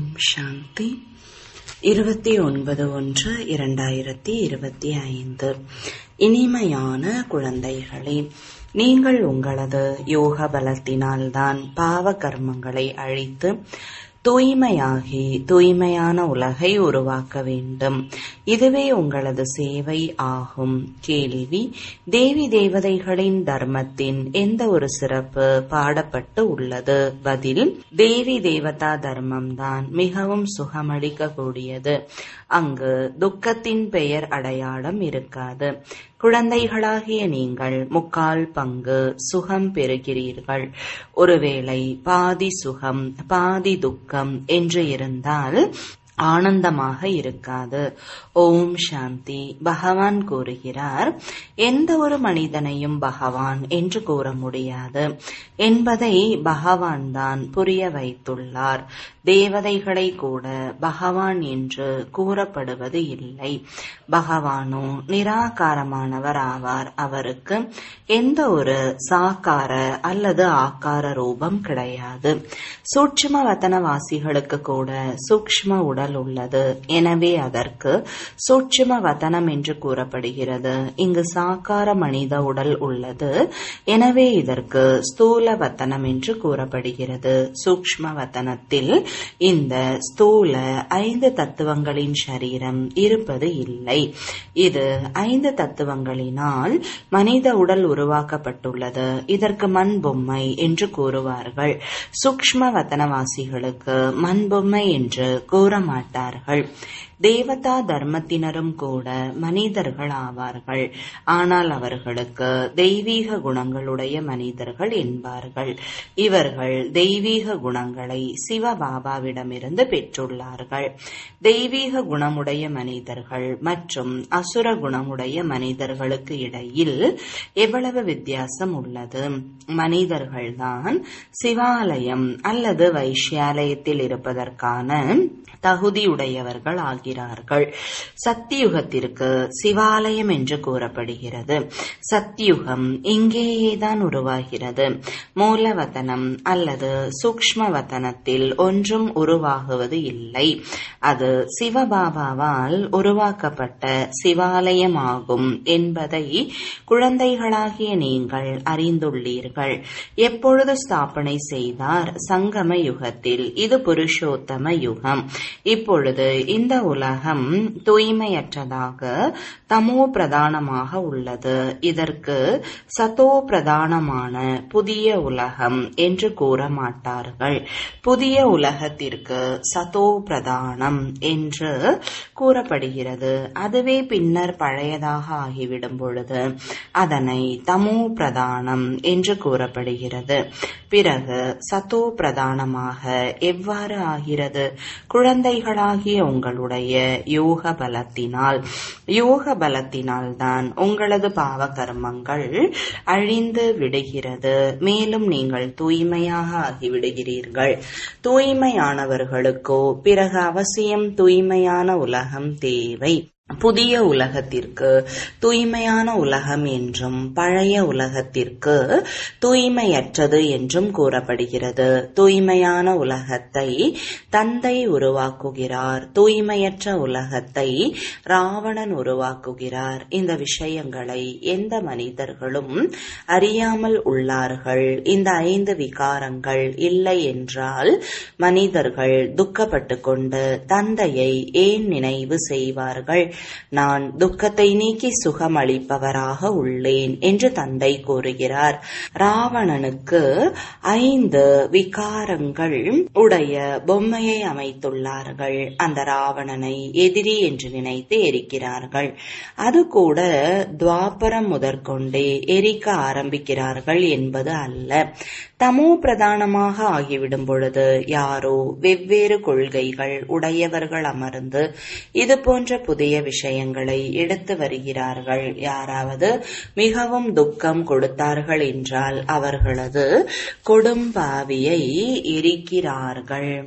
ஓம் சாந்தி இருபத்தி ஒன்பது ஒன்று இரண்டாயிரத்தி இருபத்தி ஐந்து இனிமையான குழந்தைகளே நீங்கள் உங்களது யோக பலத்தினால்தான் பாவ கர்மங்களை அழித்து தூய்மையாகி தூய்மையான உலகை உருவாக்க வேண்டும் இதுவே உங்களது சேவை ஆகும் கேள்வி தேவி தேவதைகளின் தர்மத்தின் எந்த ஒரு சிறப்பு பாடப்பட்டு உள்ளது பதில் தேவி தேவதா தர்மம்தான் மிகவும் சுகமளிக்க கூடியது அங்கு துக்கத்தின் பெயர் அடையாளம் இருக்காது குழந்தைகளாகிய நீங்கள் முக்கால் பங்கு சுகம் பெறுகிறீர்கள் ஒருவேளை பாதி சுகம் பாதி துக்கம் என்று இருந்தால் ஆனந்தமாக இருக்காது ஓம் சாந்தி பகவான் கூறுகிறார் எந்த ஒரு மனிதனையும் பகவான் என்று கூற முடியாது என்பதை பகவான் தான் புரிய வைத்துள்ளார் தேவதைகளை கூட பகவான் என்று கூறப்படுவது இல்லை பகவானோ நிராகாரமானவர் ஆவார் அவருக்கு எந்த ஒரு சாக்கார அல்லது ஆக்கார ரூபம் கிடையாது சூட்சும வத்தனவாசிகளுக்கு கூட சூக்ஷ்ம உடல் உள்ளது எனவே அதற்கு சூட்சும வதனம் என்று கூறப்படுகிறது இங்கு சாக்கார மனித உடல் உள்ளது எனவே இதற்கு ஸ்தூல வத்தனம் என்று கூறப்படுகிறது சூக்ஷ்ம வத்தனத்தில் இந்த ஸ்தூல ஐந்து தத்துவங்களின் சரீரம் இருப்பது இல்லை இது ஐந்து தத்துவங்களினால் மனித உடல் உருவாக்கப்பட்டுள்ளது இதற்கு மண் பொம்மை என்று கூறுவார்கள் சூக்ஷ்ம வத்தனவாசிகளுக்கு மண் பொம்மை என்று கூற மாட்டார்கள் தேவதா தர்மத்தினரும் கூட மனிதர்கள் ஆவார்கள் ஆனால் அவர்களுக்கு தெய்வீக குணங்களுடைய மனிதர்கள் என்பார்கள் இவர்கள் தெய்வீக குணங்களை சிவபாபாவிடமிருந்து பெற்றுள்ளார்கள் தெய்வீக குணமுடைய மனிதர்கள் மற்றும் அசுர குணமுடைய மனிதர்களுக்கு இடையில் எவ்வளவு வித்தியாசம் உள்ளது மனிதர்கள்தான் சிவாலயம் அல்லது வைஷ்யாலயத்தில் இருப்பதற்கான தகுதியுடையவர்கள் ஆகிறார்கள் சத்தியுகத்திற்கு சிவாலயம் என்று கூறப்படுகிறது சத்தியுகம் இங்கேயேதான் உருவாகிறது மூலவதனம் அல்லது சூக்ம வதனத்தில் ஒன்றும் உருவாகுவது இல்லை அது சிவபாபாவால் உருவாக்கப்பட்ட சிவாலயம் ஆகும் என்பதை குழந்தைகளாகிய நீங்கள் அறிந்துள்ளீர்கள் எப்பொழுது ஸ்தாபனை செய்தார் சங்கம யுகத்தில் இது புருஷோத்தம யுகம் இப்பொழுது இந்த உலகம் தூய்மையற்றதாக தமோ பிரதானமாக உள்ளது இதற்கு சதோ பிரதானமான புதிய உலகம் என்று கூற மாட்டார்கள் புதிய உலகத்திற்கு சதோ பிரதானம் என்று கூறப்படுகிறது அதுவே பின்னர் பழையதாக ஆகிவிடும் பொழுது அதனை தமோ பிரதானம் என்று கூறப்படுகிறது பிறகு சதோ பிரதானமாக எவ்வாறு ஆகிறது குழந்தைகளாகிய உங்களுடைய யோக பலத்தினால் யோக பலத்தினால் தான் உங்களது பாவ கர்மங்கள் அழிந்து விடுகிறது மேலும் நீங்கள் தூய்மையாக ஆகிவிடுகிறீர்கள் தூய்மையானவர்களுக்கோ பிறகு அவசியம் தூய்மையான உலகம் தேவை புதிய உலகத்திற்கு தூய்மையான உலகம் என்றும் பழைய உலகத்திற்கு தூய்மையற்றது என்றும் கூறப்படுகிறது தூய்மையான உலகத்தை தந்தை உருவாக்குகிறார் தூய்மையற்ற உலகத்தை ராவணன் உருவாக்குகிறார் இந்த விஷயங்களை எந்த மனிதர்களும் அறியாமல் உள்ளார்கள் இந்த ஐந்து விகாரங்கள் இல்லை என்றால் மனிதர்கள் துக்கப்பட்டு கொண்டு தந்தையை ஏன் நினைவு செய்வார்கள் நான் துக்கத்தை நீக்கி சுகம் அளிப்பவராக உள்ளேன் என்று தந்தை கூறுகிறார் ராவணனுக்கு ஐந்து விகாரங்கள் உடைய பொம்மையை அமைத்துள்ளார்கள் அந்த ராவணனை எதிரி என்று நினைத்து எரிக்கிறார்கள் அது கூட துவாபரம் முதற்கொண்டே எரிக்க ஆரம்பிக்கிறார்கள் என்பது அல்ல தமோ பிரதானமாக ஆகிவிடும் பொழுது யாரோ வெவ்வேறு கொள்கைகள் உடையவர்கள் அமர்ந்து இது போன்ற புதிய விஷயங்களை எடுத்து வருகிறார்கள் யாராவது மிகவும் துக்கம் கொடுத்தார்கள் என்றால் அவர்களது கொடும்பாவியை எரிக்கிறார்கள்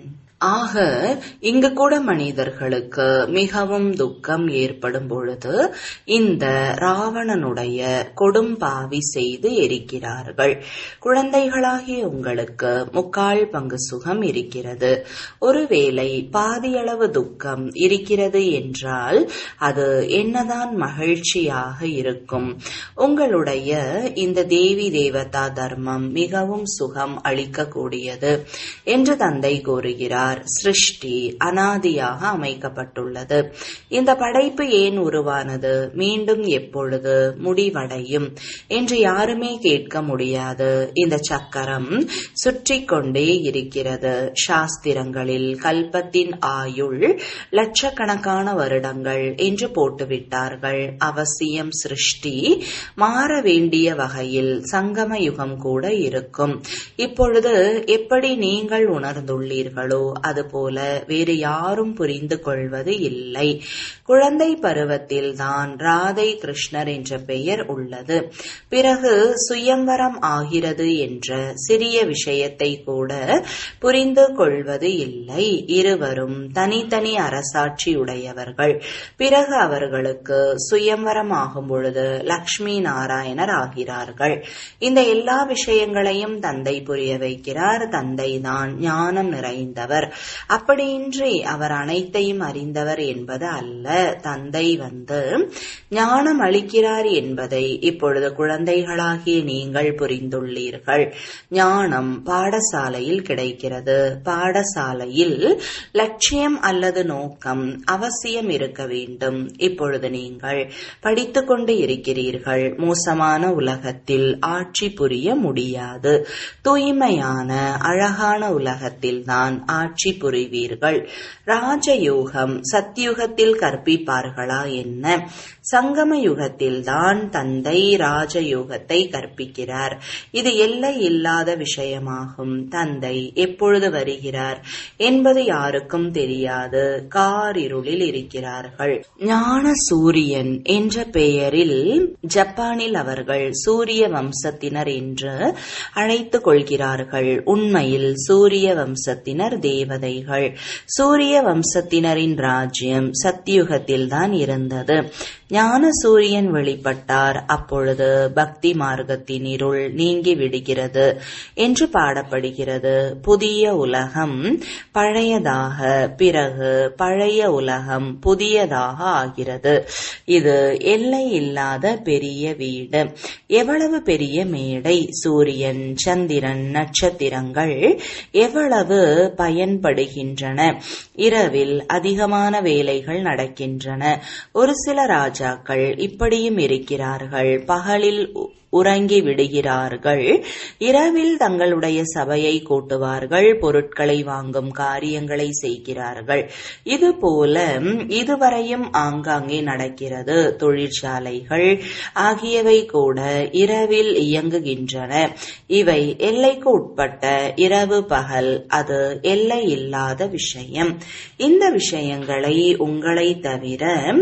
ஆக இங்கு கூட மனிதர்களுக்கு மிகவும் துக்கம் ஏற்படும் பொழுது இந்த ராவணனுடைய கொடும்பாவி செய்து எரிக்கிறார்கள் குழந்தைகளாகிய உங்களுக்கு முக்கால் பங்கு சுகம் இருக்கிறது ஒருவேளை பாதியளவு துக்கம் இருக்கிறது என்றால் அது என்னதான் மகிழ்ச்சியாக இருக்கும் உங்களுடைய இந்த தேவி தேவதா தர்மம் மிகவும் சுகம் அளிக்கக்கூடியது என்று தந்தை கூறுகிறார் சிருஷ்டி அனாதியாக அமைக்கப்பட்டுள்ளது இந்த படைப்பு ஏன் உருவானது மீண்டும் எப்பொழுது முடிவடையும் என்று யாருமே கேட்க முடியாது இந்த சக்கரம் சுற்றி கொண்டே இருக்கிறது சாஸ்திரங்களில் கல்பத்தின் ஆயுள் லட்சக்கணக்கான வருடங்கள் என்று போட்டுவிட்டார்கள் அவசியம் சிருஷ்டி மாற வேண்டிய வகையில் சங்கம யுகம் கூட இருக்கும் இப்பொழுது எப்படி நீங்கள் உணர்ந்துள்ளீர்களோ அதுபோல வேறு யாரும் புரிந்து கொள்வது இல்லை குழந்தை பருவத்தில் தான் ராதை கிருஷ்ணர் என்ற பெயர் உள்ளது பிறகு சுயம்பரம் ஆகிறது என்ற சிறிய விஷயத்தை கூட புரிந்து கொள்வது இல்லை இருவரும் தனித்தனி அரசாட்சி உடையவர்கள் பிறகு அவர்களுக்கு சுயம்பரம் ஆகும் பொழுது லக்ஷ்மி நாராயணர் ஆகிறார்கள் இந்த எல்லா விஷயங்களையும் தந்தை புரிய வைக்கிறார் தந்தை தான் ஞானம் நிறைந்தவர் அப்படியின்றி அவர் அனைத்தையும் அறிந்தவர் என்பது அல்ல தந்தை வந்து ஞானம் அளிக்கிறார் என்பதை இப்பொழுது குழந்தைகளாகிய நீங்கள் புரிந்துள்ளீர்கள் ஞானம் பாடசாலையில் கிடைக்கிறது பாடசாலையில் லட்சியம் அல்லது நோக்கம் அவசியம் இருக்க வேண்டும் இப்பொழுது நீங்கள் படித்துக் கொண்டு இருக்கிறீர்கள் மோசமான உலகத்தில் ஆட்சி புரிய முடியாது தூய்மையான அழகான உலகத்தில் தான் ஆட்சி புரிவீர்கள் ராஜயோகம் சத்தியுகத்தில் கற்பிப்பார்களா என்ன சங்கம யுகத்தில் தான் தந்தை ராஜயோகத்தை கற்பிக்கிறார் இது எல்லை இல்லாத விஷயமாகும் தந்தை எப்பொழுது வருகிறார் என்பது யாருக்கும் தெரியாது காரிருளில் இருக்கிறார்கள் ஞான சூரியன் என்ற பெயரில் ஜப்பானில் அவர்கள் சூரிய வம்சத்தினர் என்று அழைத்துக் கொள்கிறார்கள் உண்மையில் சூரிய வம்சத்தினர் தேவதைகள் சூரிய வம்சத்தினரின் ராஜ்யம் சத்தியுகத்தில் தான் இருந்தது ஞான சூரியன் வெளிப்பட்டார் அப்பொழுது பக்தி மார்க்கத்தின் இருள் நீங்கி விடுகிறது என்று பாடப்படுகிறது புதிய உலகம் பழையதாக பிறகு பழைய உலகம் புதியதாக ஆகிறது இது எல்லை இல்லாத பெரிய வீடு எவ்வளவு பெரிய மேடை சூரியன் சந்திரன் நட்சத்திரங்கள் எவ்வளவு பயன்படுகின்றன இரவில் அதிகமான வேலைகள் நடக்கின்றன ஒரு சில ராஜாக்கள் இப்படியும் இருக்கிறார்கள் பகலில் உறங்கி விடுகிறார்கள் இரவில் தங்களுடைய சபையை கூட்டுவார்கள் பொருட்களை வாங்கும் காரியங்களை செய்கிறார்கள் இது போல இதுவரையும் ஆங்காங்கே நடக்கிறது தொழிற்சாலைகள் ஆகியவை கூட இரவில் இயங்குகின்றன இவை எல்லைக்கு உட்பட்ட இரவு பகல் அது எல்லை இல்லாத விஷயம் இந்த விஷயங்களை உங்களை தவிர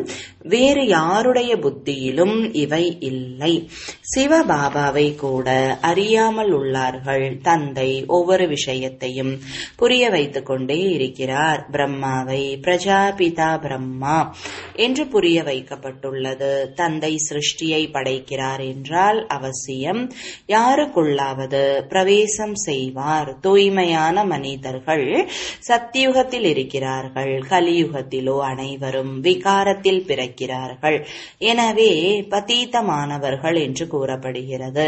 வேறு யாருடைய புத்தியிலும் இவை இல்லை சிவபாபாவை கூட அறியாமல் உள்ளார்கள் தந்தை ஒவ்வொரு விஷயத்தையும் புரிய வைத்துக் கொண்டே இருக்கிறார் பிரம்மாவை பிரஜாபிதா பிரம்மா என்று புரிய வைக்கப்பட்டுள்ளது தந்தை சிருஷ்டியை படைக்கிறார் என்றால் அவசியம் யாருக்குள்ளாவது பிரவேசம் செய்வார் தூய்மையான மனிதர்கள் சத்தியுகத்தில் இருக்கிறார்கள் கலியுகத்திலோ அனைவரும் விகாரத்தில் பிறக்கிறார்கள் எனவே பதீதமானவர்கள் என்று கூறப்படுகிறது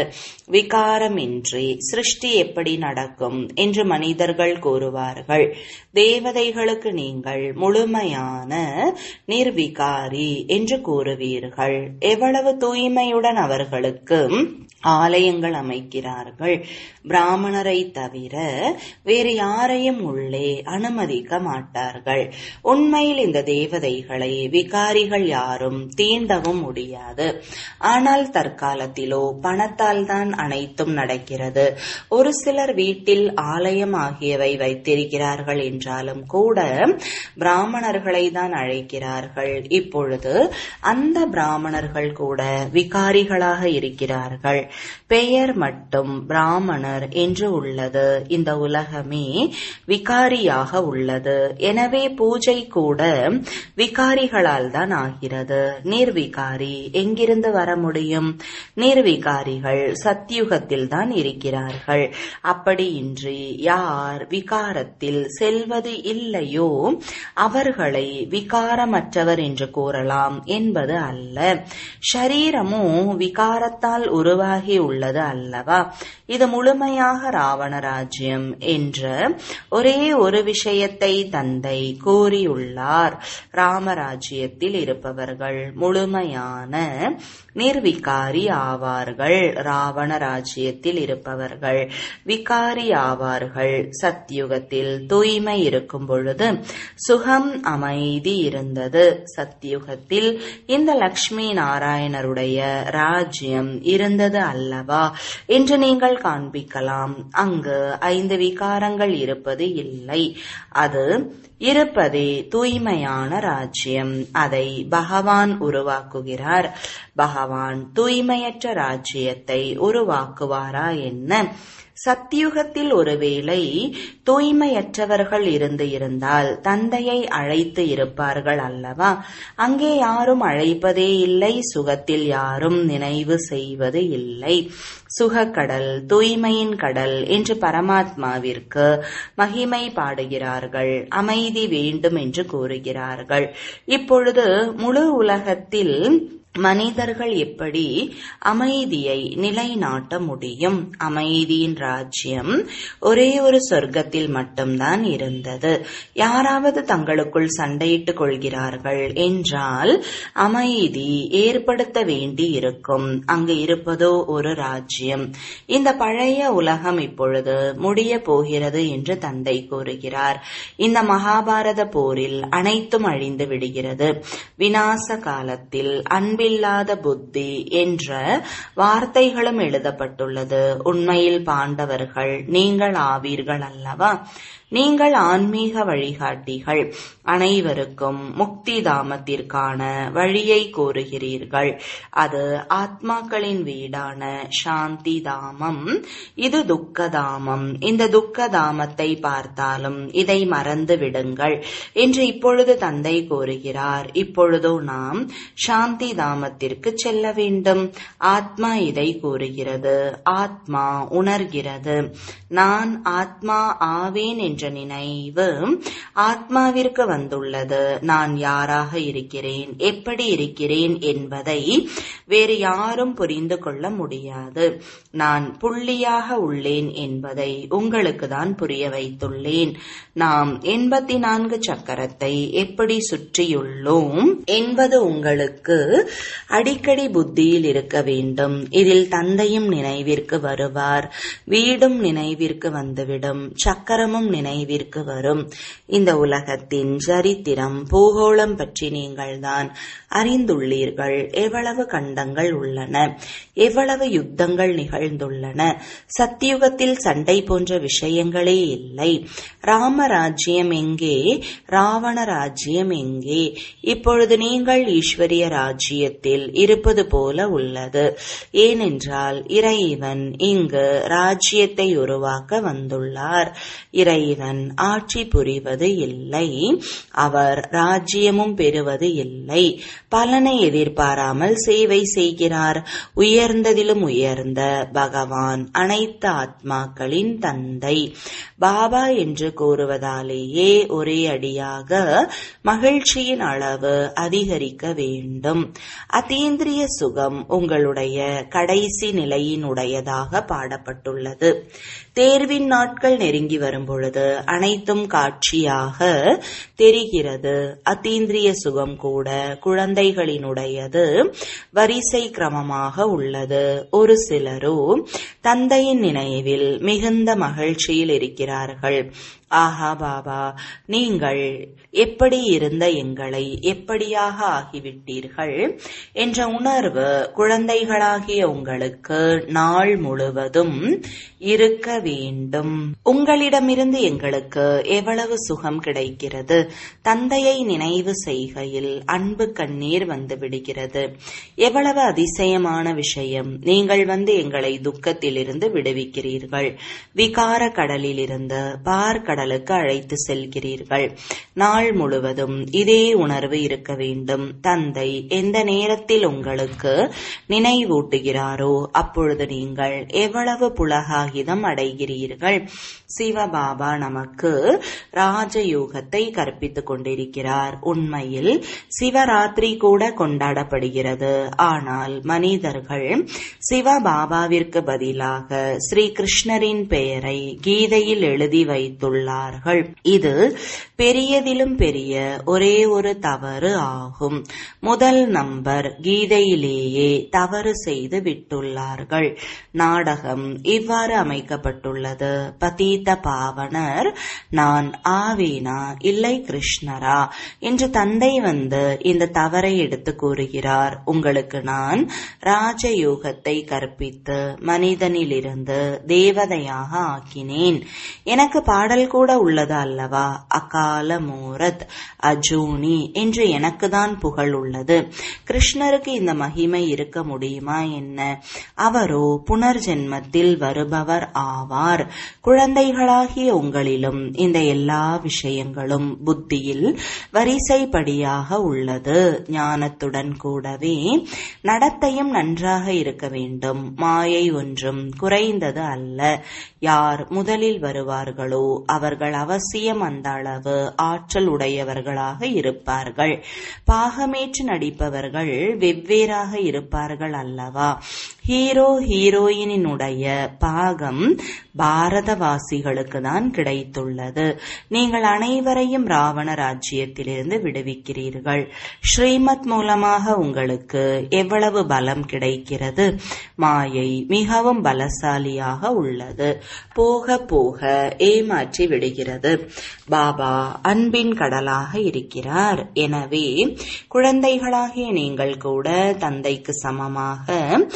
விகாரமின்றி சிருஷ்டி எப்படி நடக்கும் என்று மனிதர்கள் கூறுவார்கள் தேவதைகளுக்கு நீங்கள் முழுமையான நிர்விகாரி என்று கூறுவீர்கள் எவ்வளவு தூய்மையுடன் அவர்களுக்கு ஆலயங்கள் அமைக்கிறார்கள் பிராமணரை தவிர வேறு யாரையும் உள்ளே அனுமதிக்க மாட்டார்கள் உண்மையில் இந்த தேவதைகளை விகாரிகள் யாரும் தீண்டவும் முடியாது ஆனால் தற்காலத்திலோ பணத்தால் தான் அனைத்தும் நடக்கிறது ஒரு சிலர் வீட்டில் ஆலயம் ஆகியவை வைத்திருக்கிறார்கள் என்றாலும் கூட பிராமணர்களை தான் அழைக்கிறார்கள் இப்பொழுது அந்த பிராமணர்கள் கூட விகாரிகளாக இருக்கிறார்கள் பெயர் மட்டும் பிராமணர் என்று உள்ளது இந்த உலகமே விகாரியாக உள்ளது எனவே பூஜை கூட விகாரிகளால் தான் ஆகிறது நிர்விகாரி எங்கிருந்து வர முடியும் நிர்விகாரிகள் சத்தியுகத்தில் தான் இருக்கிறார்கள் அப்படியின்றி யார் விகாரத்தில் செல்வது இல்லையோ அவர்களை விகாரமற்றவர் என்று கூறலாம் என்பது அல்ல ஷரீரமும் விகாரத்தால் உருவாகி உள்ளது அல்லவா இது முழுமையாக ராவண ராஜ்யம் என்ற ஒரே ஒரு விஷயத்தை தந்தை கூறியுள்ளார் ராமராஜ்யத்தில் இருப்பவர்கள் முழுமையான நிர்விகாரி ஆவார்கள் ராவண ராஜ்யத்தில் இருப்பவர்கள் விகாரி ஆவார்கள் சத்யுகத்தில் தூய்மை இருக்கும் பொழுது சுகம் அமைதி இருந்தது சத்யுகத்தில் இந்த லக்ஷ்மி நாராயணருடைய ராஜ்யம் இருந்தது அல்லவா என்று நீங்கள் காண்பிக்கலாம் அங்கு ஐந்து விகாரங்கள் இருப்பது இல்லை அது இருப்பதே தூய்மையான ராஜ்யம் அதை பகவான் உருவாக்குகிறார் பகவான் தூய்மையற்ற ராஜ்யத்தை உருவாக்குவாரா என்ன சத்தியுகத்தில் ஒருவேளை தூய்மையற்றவர்கள் இருந்து இருந்தால் தந்தையை அழைத்து இருப்பார்கள் அல்லவா அங்கே யாரும் அழைப்பதே இல்லை சுகத்தில் யாரும் நினைவு செய்வது இல்லை சுகக்கடல் தூய்மையின் கடல் என்று பரமாத்மாவிற்கு மகிமை பாடுகிறார்கள் அமைதி வேண்டும் என்று கூறுகிறார்கள் இப்பொழுது முழு உலகத்தில் மனிதர்கள் எப்படி அமைதியை நிலைநாட்ட முடியும் அமைதியின் ராஜ்யம் ஒரே ஒரு சொர்க்கத்தில் மட்டும்தான் இருந்தது யாராவது தங்களுக்குள் சண்டையிட்டுக் கொள்கிறார்கள் என்றால் அமைதி ஏற்படுத்த வேண்டி இருக்கும் அங்கு இருப்பதோ ஒரு ராஜ்யம் இந்த பழைய உலகம் இப்பொழுது முடிய போகிறது என்று தந்தை கூறுகிறார் இந்த மகாபாரத போரில் அனைத்தும் அழிந்து விடுகிறது விநாச காலத்தில் அன்பில் அன்பில்லாத புத்தி என்ற வார்த்தைகளும் எழுதப்பட்டுள்ளது உண்மையில் பாண்டவர்கள் நீங்கள் ஆவீர்கள் அல்லவா நீங்கள் ஆன்மீக வழிகாட்டிகள் அனைவருக்கும் முக்தி தாமத்திற்கான வழியை கூறுகிறீர்கள் அது ஆத்மாக்களின் வீடான சாந்தி தாமம் இது துக்கதாமம் இந்த துக்கதாமத்தை பார்த்தாலும் இதை மறந்து விடுங்கள் என்று இப்பொழுது தந்தை கூறுகிறார் இப்பொழுதோ நாம் சாந்தி தாமத்திற்கு செல்ல வேண்டும் ஆத்மா இதை கூறுகிறது ஆத்மா உணர்கிறது நான் ஆத்மா ஆவேன் என்ற நினைவு ஆத்மாவிற்கு வந்துள்ளது நான் யாராக இருக்கிறேன் எப்படி இருக்கிறேன் என்பதை வேறு யாரும் புரிந்து கொள்ள முடியாது நான் புள்ளியாக உள்ளேன் என்பதை உங்களுக்கு தான் புரிய வைத்துள்ளேன் நாம் எண்பத்தி நான்கு சக்கரத்தை எப்படி சுற்றியுள்ளோம் என்பது உங்களுக்கு அடிக்கடி புத்தியில் இருக்க வேண்டும் இதில் தந்தையும் நினைவிற்கு வருவார் வீடும் நினைவிற்கு வந்துவிடும் சக்கரமும் நினைவிற்கு வரும் இந்த உலகத்தின் சரித்திரம் பூகோளம் பற்றி நீங்கள்தான் அறிந்துள்ளீர்கள் எவ்வளவு கண்டங்கள் உள்ளன எவ்வளவு யுத்தங்கள் நிகழ்ந்துள்ளன சத்தியுகத்தில் சண்டை போன்ற விஷயங்களே இல்லை ராமராஜ்யம் எங்கே ராவண ராஜ்யம் எங்கே இப்பொழுது நீங்கள் ஈஸ்வரிய ராஜ்யத்தில் இருப்பது போல உள்ளது ஏனென்றால் இறைவன் இங்கு ராஜ்யத்தை உருவாக்க வந்துள்ளார் இறைவன் ஆட்சி புரிவது இல்லை அவர் ராஜ்யமும் பெறுவது இல்லை பலனை எதிர்பாராமல் சேவை செய்கிறார் உயர்ந்ததிலும் உயர்ந்த பகவான் அனைத்து ஆத்மாக்களின் தந்தை பாபா என்று கூறுவதாலேயே ஒரே அடியாக மகிழ்ச்சியின் அளவு அதிகரிக்க வேண்டும் அதீந்திரிய சுகம் உங்களுடைய கடைசி நிலையினுடையதாக பாடப்பட்டுள்ளது தேர்வின் நாட்கள் நெருங்கி வரும் பொழுது அனைத்தும் காட்சியாக தெரிகிறது அத்தீந்திரிய சுகம் கூட குழந்தைகளினுடையது வரிசை கிரமமாக உள்ளது ஒரு சிலரோ தந்தையின் நினைவில் மிகுந்த மகிழ்ச்சியில் இருக்கிறார்கள் ஆஹா பாபா நீங்கள் எப்படி இருந்த எங்களை எப்படியாக ஆகிவிட்டீர்கள் என்ற உணர்வு குழந்தைகளாகிய உங்களுக்கு நாள் முழுவதும் இருக்க வேண்டும் உங்களிடமிருந்து எங்களுக்கு எவ்வளவு சுகம் கிடைக்கிறது தந்தையை நினைவு செய்கையில் அன்பு கண்ணீர் வந்து விடுகிறது எவ்வளவு அதிசயமான விஷயம் நீங்கள் வந்து எங்களை துக்கத்திலிருந்து விடுவிக்கிறீர்கள் விகார கடலில் இருந்து பார்க்கடலுக்கு அழைத்து செல்கிறீர்கள் நாள் முழுவதும் இதே உணர்வு இருக்க வேண்டும் தந்தை எந்த நேரத்தில் உங்களுக்கு நினைவூட்டுகிறாரோ அப்பொழுது நீங்கள் எவ்வளவு புலகாகிதம் அடைகிறீர்கள் சிவபாபா நமக்கு ராஜயோகத்தை கற்பித்துக் கொண்டிருக்கிறார் உண்மையில் சிவராத்திரி கூட கொண்டாடப்படுகிறது ஆனால் மனிதர்கள் சிவபாபாவிற்கு பதிலாக ஸ்ரீ கிருஷ்ணரின் பெயரை கீதையில் எழுதி வைத்துள்ளார்கள் இது பெரியதிலும் பெரிய ஒரே ஒரு தவறு ஆகும் முதல் நம்பர் கீதையிலேயே தவறு செய்து விட்டுள்ளார்கள் நாடகம் இவ்வாறு அமைக்கப்பட்டுள்ளது பதீத பாவனர் நான் ஆவேனா இல்லை கிருஷ்ணரா என்று தந்தை வந்து இந்த தவறை எடுத்து கூறுகிறார் உங்களுக்கு நான் ராஜயோகத்தை கற்பித்து மனிதனிலிருந்து தேவதையாக ஆக்கினேன் எனக்கு பாடல் கூட உள்ளது அல்லவா அகால மூரத் அஜூனி என்று எனக்கு தான் புகழ் உள்ளது கிருஷ்ணருக்கு இந்த மகிமை இருக்க முடியுமா என்ன அவரோ புனர்ஜென்மத்தில் வருபவர் ஆவார் குழந்தைகளாகிய உங்களிலும் இந்த எல்லா விஷயங்களும் புத்தியில் வரிசைப்படியாக உள்ளது ஞானத்துடன் கூடவே நடத்தையும் நன்றாக இருக்க வேண்டும் மாயை ஒன்றும் குறைந்தது அல்ல யார் முதலில் வருவார்களோ அவர்கள் அவசியம் அந்த அளவு ஆற்றல் உடையவர்களாக இருப்பார்கள் பாகமேற்று நடிப்பவர்கள் வெவ்வேறாக இருப்பார்கள் அல்லவா ஹீரோ ஹீரோயினுடைய பாகம் பாரதவாசிகளுக்கு தான் கிடைத்துள்ளது நீங்கள் அனைவரையும் ராவண ராஜ்யத்திலிருந்து விடுவிக்கிறீர்கள் ஸ்ரீமத் மூலமாக உங்களுக்கு எவ்வளவு பலம் கிடைக்கிறது மாயை மிகவும் பலசாலியாக உள்ளது போக போக ஏமாற்றி விடுகிறது பாபா அன்பின் கடலாக இருக்கிறார் எனவே குழந்தைகளாகிய நீங்கள் கூட தந்தைக்கு சமமாக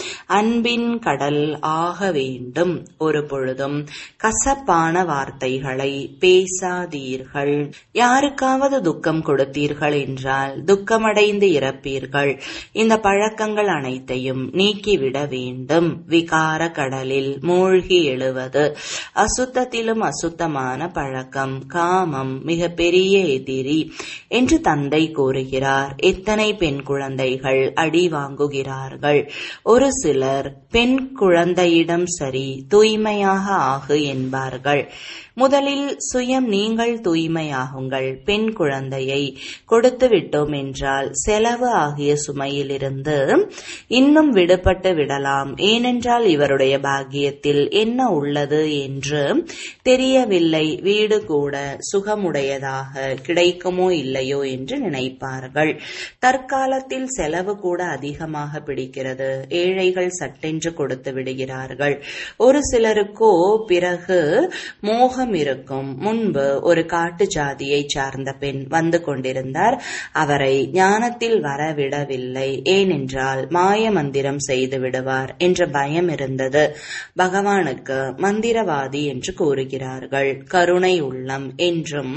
அன்பின் கடல் ஆக வேண்டும் ஒரு பொழுதும் கசப்பான வார்த்தைகளை பேசாதீர்கள் யாருக்காவது துக்கம் கொடுத்தீர்கள் என்றால் துக்கமடைந்து இறப்பீர்கள் இந்த பழக்கங்கள் அனைத்தையும் நீக்கிவிட வேண்டும் விகார கடலில் மூழ்கி எழுவது அசுத்தத்திலும் அசுத்தமான பழக்கம் காமம் மிக பெரிய எதிரி என்று தந்தை கூறுகிறார் எத்தனை பெண் குழந்தைகள் அடி வாங்குகிறார்கள் ஒரு சிலர் பெண் குழந்தையிடம் சரி தூய்மையாக ஆகு என்பார்கள் முதலில் சுயம் நீங்கள் தூய்மையாகுங்கள் பெண் குழந்தையை கொடுத்து விட்டோம் என்றால் செலவு ஆகிய சுமையிலிருந்து இன்னும் விடுபட்டு விடலாம் ஏனென்றால் இவருடைய பாக்கியத்தில் என்ன உள்ளது என்று தெரியவில்லை வீடு கூட சுகமுடையதாக கிடைக்குமோ இல்லையோ என்று நினைப்பார்கள் தற்காலத்தில் செலவு கூட அதிகமாக பிடிக்கிறது ஏழைகள் சட்டென்று கொடுத்து விடுகிறார்கள் ஒரு சிலருக்கோ பிறகு மோகம் இருக்கும் முன்பு ஒரு காட்டு ஜாதியை சார்ந்த பெண் வந்து கொண்டிருந்தார் அவரை ஞானத்தில் வரவிடவில்லை ஏனென்றால் மாய மந்திரம் செய்து விடுவார் என்ற பயம் இருந்தது பகவானுக்கு மந்திரவாதி என்று கூறுகிறார்கள் கருணை உள்ளம் என்றும்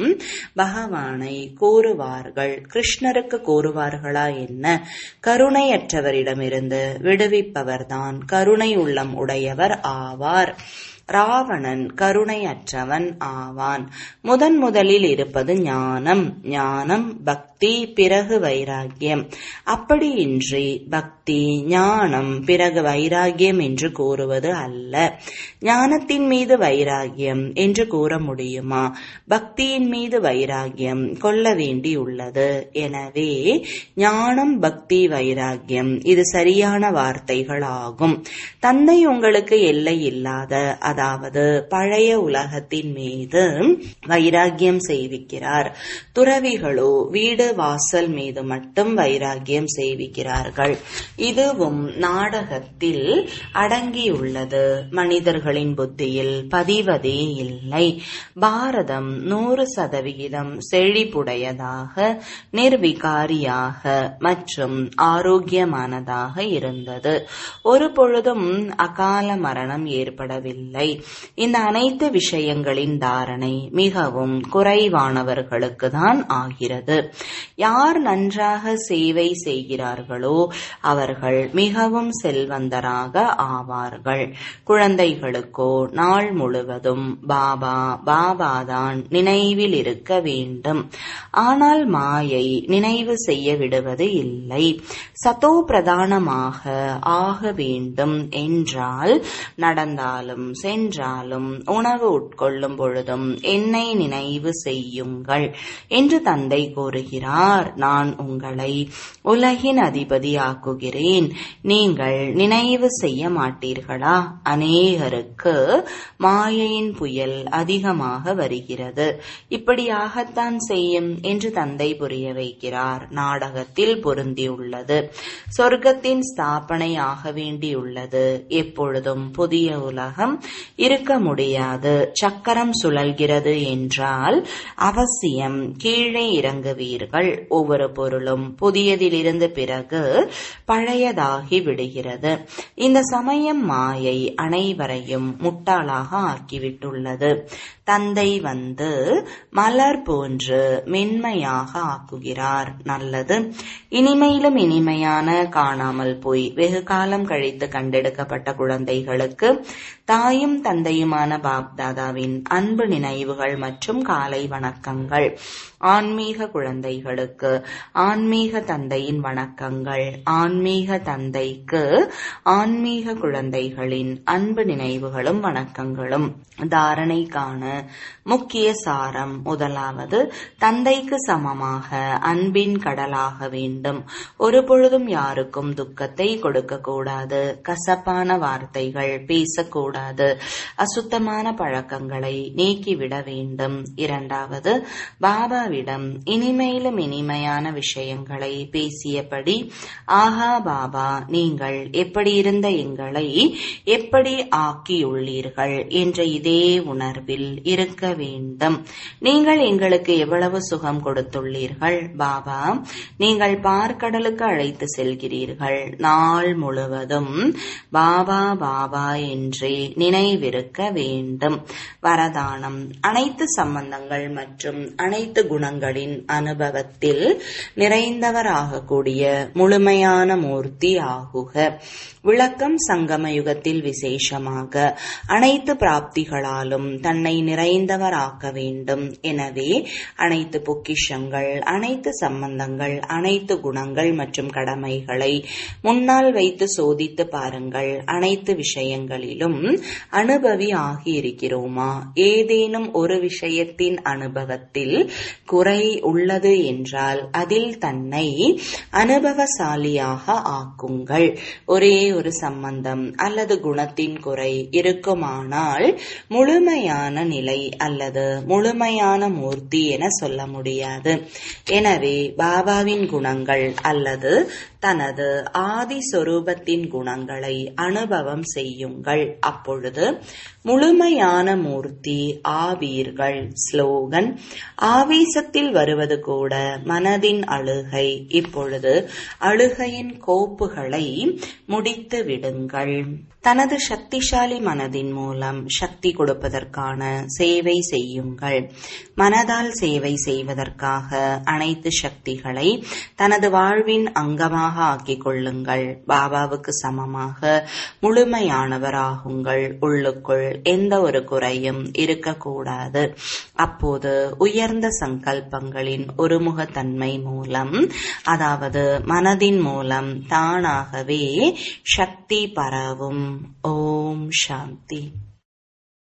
பகவானை கூறுவார்கள் கிருஷ்ணருக்கு கூறுவார்களா என்ன கருணையற்றவரிடமிருந்து விடுவிப்பவர்தான் கருணை உள்ளம் உடையவர் ஆவார் ராவணன் கருணையற்றவன் ஆவான் முதன் முதலில் இருப்பது ஞானம் ஞானம் பக்தி பிறகு வைராகியம் அப்படியின்றி பக்தி ஞானம் பிறகு வைராகியம் என்று கூறுவது அல்ல ஞானத்தின் மீது வைராகியம் என்று கூற முடியுமா பக்தியின் மீது வைராகியம் கொள்ள வேண்டியுள்ளது எனவே ஞானம் பக்தி வைராகியம் இது சரியான வார்த்தைகள் ஆகும் தந்தை உங்களுக்கு எல்லை இல்லாத அதாவது பழைய உலகத்தின் மீது வைராகியம் செய்விக்கிறார் துறவிகளோ வீடு வாசல் மீது மட்டும் வைராகியம் செய்விக்கிறார்கள் இதுவும் நாடகத்தில் அடங்கியுள்ளது மனிதர்களின் புத்தியில் பதிவதே இல்லை பாரதம் நூறு சதவிகிதம் செழிப்புடையதாக நிர்விகாரியாக மற்றும் ஆரோக்கியமானதாக இருந்தது ஒரு பொழுதும் அகால மரணம் ஏற்படவில்லை இந்த அனைத்து விஷயங்களின் தாரணை மிகவும் குறைவானவர்களுக்கு தான் ஆகிறது யார் நன்றாக சேவை செய்கிறார்களோ அவர்கள் மிகவும் செல்வந்தராக ஆவார்கள் குழந்தைகளுக்கோ நாள் முழுவதும் பாபா பாபாதான் நினைவில் இருக்க வேண்டும் ஆனால் மாயை நினைவு செய்ய விடுவது இல்லை சதோ பிரதானமாக ஆக வேண்டும் என்றால் நடந்தாலும் சென்றாலும் உணவு உட்கொள்ளும் பொழுதும் என்னை நினைவு செய்யுங்கள் என்று தந்தை கூறுகிறார் நான் உங்களை உலகின் அதிபதியாக்குகிறேன் நீங்கள் நினைவு செய்ய மாட்டீர்களா அநேகருக்கு மாயையின் புயல் அதிகமாக வருகிறது இப்படியாகத்தான் செய்யும் என்று தந்தை புரிய வைக்கிறார் நாடகத்தில் பொருந்தியுள்ளது சொர்க்கத்தின் ஸ்தாபனை ஆக வேண்டியுள்ளது எப்பொழுதும் புதிய உலகம் இருக்க முடியாது சக்கரம் சுழல்கிறது என்றால் அவசியம் கீழே இறங்குவீர்கள் ஒவ்வொரு பொருளும் புதியதிலிருந்து பிறகு பழையதாகி விடுகிறது இந்த சமயம் மாயை அனைவரையும் முட்டாளாக ஆக்கிவிட்டுள்ளது தந்தை வந்து மலர் போன்று மென்மையாக ஆக்குகிறார் நல்லது இனிமையிலும் இனிமையான காணாமல் போய் வெகு காலம் கழித்து கண்டெடுக்கப்பட்ட குழந்தைகளுக்கு தாயும் தந்தையுமான பாப்தாதாவின் அன்பு நினைவுகள் மற்றும் காலை வணக்கங்கள் ஆன்மீக குழந்தைகளுக்கு ஆன்மீக தந்தையின் வணக்கங்கள் ஆன்மீக தந்தைக்கு ஆன்மீக குழந்தைகளின் அன்பு நினைவுகளும் வணக்கங்களும் தாரணைக்கான முக்கிய சாரம் முதலாவது தந்தைக்கு சமமாக அன்பின் கடலாக வேண்டும் ஒரு பொழுதும் யாருக்கும் துக்கத்தை கொடுக்க கூடாது கசப்பான வார்த்தைகள் பேசக்கூடாது அசுத்தமான பழக்கங்களை நீக்கிவிட வேண்டும் இரண்டாவது பாபாவிடம் இனிமையிலும் இனிமையான விஷயங்களை பேசியபடி ஆஹா பாபா நீங்கள் எப்படி இருந்த எங்களை எப்படி ஆக்கியுள்ளீர்கள் என்ற இதே உணர்வில் இருக்க வேண்டும் நீங்கள் எங்களுக்கு எவ்வளவு சுகம் கொடுத்துள்ளீர்கள் பாபா நீங்கள் பார்க்கடலுக்கு அழைத்து செல்கிறீர்கள் நாள் முழுவதும் பாபா பாபா என்றே நினைவிருக்க வேண்டும் வரதானம் அனைத்து சம்பந்தங்கள் மற்றும் அனைத்து குணங்களின் அனுபவத்தில் நிறைந்தவராகக்கூடிய முழுமையான மூர்த்தி ஆகுக விளக்கம் சங்கம யுகத்தில் விசேஷமாக அனைத்து பிராப்திகளாலும் தன்னை நிறைந்தவராக்க வேண்டும் எனவே அனைத்து பொக்கிஷங்கள் அனைத்து சம்பந்தங்கள் அனைத்து குணங்கள் மற்றும் கடமைகளை முன்னால் வைத்து சோதித்து பாருங்கள் அனைத்து விஷயங்களிலும் அனுபவி ஆகியிருக்கிறோமா ஏதேனும் ஒரு விஷயத்தின் அனுபவத்தில் குறை உள்ளது என்றால் அதில் தன்னை அனுபவசாலியாக ஆக்குங்கள் ஒரே ஒரு சம்பந்தம் அல்லது குணத்தின் குறை இருக்குமானால் முழுமையான நிலை அல்லது முழுமையான மூர்த்தி என சொல்ல முடியாது எனவே பாபாவின் குணங்கள் அல்லது தனது ஆதி சொரூபத்தின் குணங்களை அனுபவம் செய்யுங்கள் அப்பொழுது முழுமையான மூர்த்தி ஆவீர்கள் ஸ்லோகன் ஆவேசத்தில் வருவது கூட மனதின் அழுகை இப்பொழுது அழுகையின் கோப்புகளை முடித்து விடுங்கள் தனது சக்திசாலி மனதின் மூலம் சக்தி கொடுப்பதற்கான சேவை செய்யுங்கள் மனதால் சேவை செய்வதற்காக அனைத்து சக்திகளை தனது வாழ்வின் அங்கமாக ஆக்கிக் கொள்ளுங்கள் பாபாவுக்கு சமமாக முழுமையானவராகுங்கள் உள்ளுக்குள் எந்த ஒரு குறையும் இருக்கக்கூடாது அப்போது உயர்ந்த சங்கல்பங்களின் ஒருமுகத்தன்மை மூலம் அதாவது மனதின் மூலம் தானாகவே சக்தி பரவும் ஓம் சாந்தி